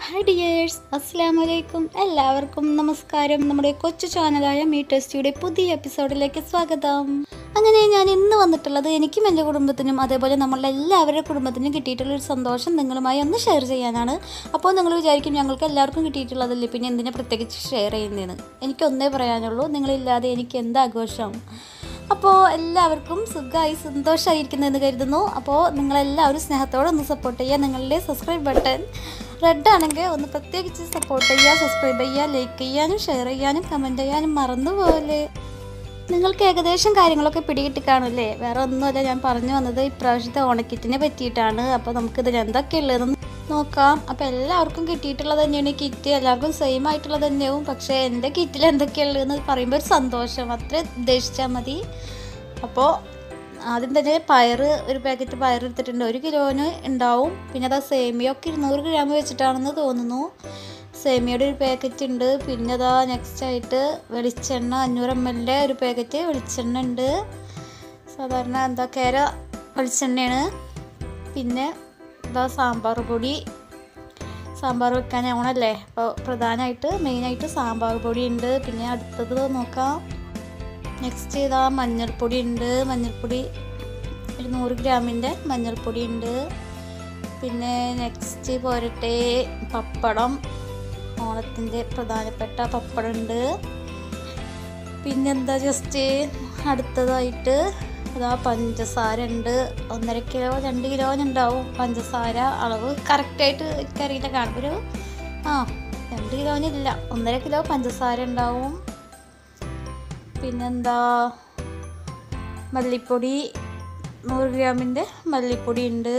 hi dears അസ്സാം വലൈക്കും എല്ലാവർക്കും നമസ്കാരം നമ്മുടെ കൊച്ചു ചാനലായ മീ ടെസ്റ്റിയുടെ പുതിയ എപ്പിസോഡിലേക്ക് സ്വാഗതം അങ്ങനെ ഞാൻ ഇന്ന് വന്നിട്ടുള്ളത് എനിക്കും എൻ്റെ കുടുംബത്തിനും അതേപോലെ നമ്മളുടെ എല്ലാവരുടെ കുടുംബത്തിനും കിട്ടിയിട്ടുള്ളൊരു സന്തോഷം നിങ്ങളുമായി ഒന്ന് ഷെയർ ചെയ്യാനാണ് അപ്പോൾ നിങ്ങൾ വിചാരിക്കും ഞങ്ങൾക്ക് എല്ലാവർക്കും കിട്ടിയിട്ടുള്ളതല്ലേ പിന്നെ എന്തിനാ പ്രത്യേകിച്ച് ഷെയർ ചെയ്യുന്നതെന്ന് എനിക്കൊന്നേ പറയാനുള്ളൂ നിങ്ങളില്ലാതെ എനിക്ക് എന്ത് ആഘോഷം അപ്പോൾ എല്ലാവർക്കും സുഖമായി സന്തോഷമായിരിക്കുന്നതെന്ന് കരുതുന്നു അപ്പോൾ നിങ്ങളെല്ലാവരും സ്നേഹത്തോടെ ഒന്ന് സപ്പോർട്ട് ചെയ്യുക നിങ്ങളുടെ സബ്സ്ക്രൈബ് ബട്ടൺ റെഡ് ആണെങ്കിൽ ഒന്ന് പ്രത്യേകിച്ച് സപ്പോർട്ട് ചെയ്യുക സബ്സ്ക്രൈബ് ചെയ്യുക ലൈക്ക് ചെയ്യാനും ഷെയർ ചെയ്യാനും കമൻറ്റ് ചെയ്യാനും മറന്നുപോലെ നിങ്ങൾക്ക് ഏകദേശം കാര്യങ്ങളൊക്കെ പിടികിട്ടി കാണുമല്ലേ വേറെ ഒന്നുമല്ല ഞാൻ പറഞ്ഞു വന്നത് ഇപ്രാവശ്യത്തെ ഓണക്കിറ്റിനെ പറ്റിയിട്ടാണ് അപ്പോൾ നമുക്കിതിൽ എന്തൊക്കെയുള്ളതെന്ന് നോക്കാം അപ്പോൾ എല്ലാവർക്കും കിട്ടിയിട്ടുള്ളത് തന്നെയാണ് കിറ്റ് എല്ലാവർക്കും സെയിം ആയിട്ടുള്ളത് തന്നെയാവും പക്ഷേ എൻ്റെ കിറ്റിൽ എന്തൊക്കെയുള്ളതെന്ന് പറയുമ്പോൾ ഒരു സന്തോഷം അത്ര ഉദ്ദേശിച്ചാൽ മതി അപ്പോൾ ആദ്യം തന്നെ പയർ ഒരു പാക്കറ്റ് പയർ എടുത്തിട്ടുണ്ട് ഒരു കിലോന് ഉണ്ടാവും പിന്നെ അത് സേമിയൊക്കെ ഇരുന്നൂറ് ഗ്രാം വെച്ചിട്ടാണെന്ന് തോന്നുന്നു സേമിയയുടെ ഒരു പാക്കറ്റ് ഉണ്ട് പിന്നെ അതാ നെക്സ്റ്റ് ആയിട്ട് വെളിച്ചെണ്ണ അഞ്ഞൂറ് എം എല്ലിൻ്റെ ഒരു പാക്കറ്റ് വെളിച്ചെണ്ണ ഉണ്ട് സാധാരണ എന്താ കേര വെളിച്ചെണ്ണയാണ് പിന്നെ ഇതാ സാമ്പാർ പൊടി സാമ്പാർ വെക്കാൻ ഓണല്ലേ അപ്പോൾ പ്രധാനമായിട്ട് മെയിനായിട്ട് സാമ്പാർ പൊടി ഉണ്ട് പിന്നെ അടുത്തത് നോക്കാം നെക്സ്റ്റ് ഇതാ മഞ്ഞൾപ്പൊടി ഉണ്ട് മഞ്ഞൾപ്പൊടി ഒരു നൂറ് ഗ്രാമിൻ്റെ മഞ്ഞൾപ്പൊടി ഉണ്ട് പിന്നെ നെക്സ്റ്റ് പോരട്ടെ പപ്പടം ഓണത്തിൻ്റെ പ്രധാനപ്പെട്ട പപ്പടം ഉണ്ട് പിന്നെന്താ ജസ്റ്റ് അടുത്തതായിട്ട് അതാ പഞ്ചസാര ഉണ്ട് ഒന്നര കിലോ രണ്ട് കിലോനുണ്ടാവും പഞ്ചസാര അളവ് കറക്റ്റായിട്ട് എനിക്കറിയില്ല കാണും ഒരു ആ രണ്ട് കിലോനില്ല ഒന്നര കിലോ പഞ്ചസാര ഉണ്ടാവും പിന്നെന്താ മല്ലിപ്പൊടി നൂറ് ഗ്രാമിൻ്റെ മല്ലിപ്പൊടി ഉണ്ട്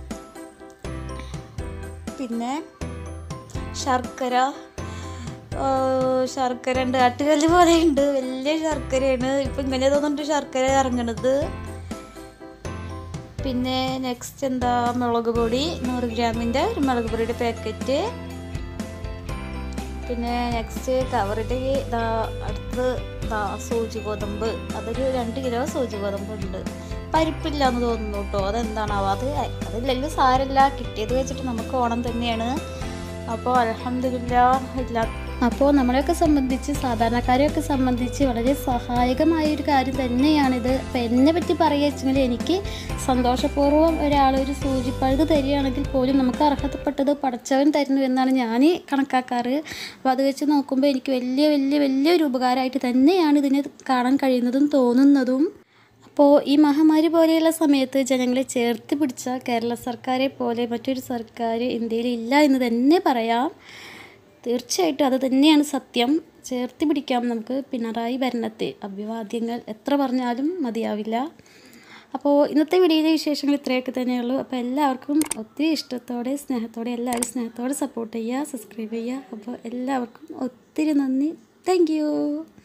പിന്നെ ശർക്കര ആ, ശർക്കര ഉണ്ട് ആട്ടുകല്ല് പോലെ ഉണ്ട് വലിയ ശർക്കരയാണ് ഇപ്പം ഇങ്ങനെ തോന്നുന്നുണ്ട് ശർക്കര ഇറങ്ങണത് പിന്നെ നെക്സ്റ്റ് എന്താ മുളക് പൊടി നൂറ് ഗ്രാമിൻ്റെ ഒരു മുളക് പൊടിയുടെ പാക്കറ്റ് പിന്നെ നെക്സ്റ്റ് കവറിൻ്റെ ഇതാ അടുത്ത് ഇതാ സൂചി ഗോതമ്പ് അതൊരു രണ്ട് കിലോ സൂചി ഗോതമ്പ് ഉണ്ട് പരിപ്പില്ല എന്ന് തോന്നുന്നു കേട്ടോ അതെന്താണാവോ അത് അതില്ലെങ്കിൽ സാരമില്ല കിട്ടിയത് വെച്ചിട്ട് നമുക്ക് ഓണം തന്നെയാണ് അപ്പോൾ അലഹമില്ല ഇല്ല അപ്പോൾ നമ്മളെയൊക്കെ സംബന്ധിച്ച് സാധാരണക്കാരെയൊക്കെ സംബന്ധിച്ച് വളരെ സഹായകമായ ഒരു കാര്യം തന്നെയാണിത് അപ്പോൾ എന്നെ പറ്റി പറയുക വെച്ചെങ്കിൽ എനിക്ക് സന്തോഷപൂർവ്വം ഒരാൾ ഒരു സൂചിപ്പഴുത് തരികയാണെങ്കിൽ പോലും നമുക്ക് അർഹതപ്പെട്ടത് പടച്ചവൻ തരുന്നു എന്നാണ് ഞാൻ കണക്കാക്കാറ് അപ്പോൾ അത് വെച്ച് നോക്കുമ്പോൾ എനിക്ക് വലിയ വലിയ വലിയൊരു ഉപകാരമായിട്ട് തന്നെയാണ് ഇതിനെ കാണാൻ കഴിയുന്നതും തോന്നുന്നതും അപ്പോൾ ഈ മഹാമാരി പോലെയുള്ള സമയത്ത് ജനങ്ങളെ ചേർത്ത് പിടിച്ച കേരള സർക്കാരെ പോലെ മറ്റൊരു സർക്കാർ ഇന്ത്യയിൽ ഇല്ല എന്ന് തന്നെ പറയാം തീർച്ചയായിട്ടും അത് തന്നെയാണ് സത്യം ചേർത്ത് പിടിക്കാം നമുക്ക് പിണറായി ഭരണത്തെ അഭിവാദ്യങ്ങൾ എത്ര പറഞ്ഞാലും മതിയാവില്ല അപ്പോൾ ഇന്നത്തെ വീഡിയോയിലെ വിശേഷങ്ങൾ ഇത്രയൊക്കെ തന്നെയുള്ളൂ അപ്പോൾ എല്ലാവർക്കും ഒത്തിരി ഇഷ്ടത്തോടെ സ്നേഹത്തോടെ എല്ലാവരും സ്നേഹത്തോടെ സപ്പോർട്ട് ചെയ്യുക സബ്സ്ക്രൈബ് ചെയ്യുക അപ്പോൾ എല്ലാവർക്കും ഒത്തിരി നന്ദി താങ്ക്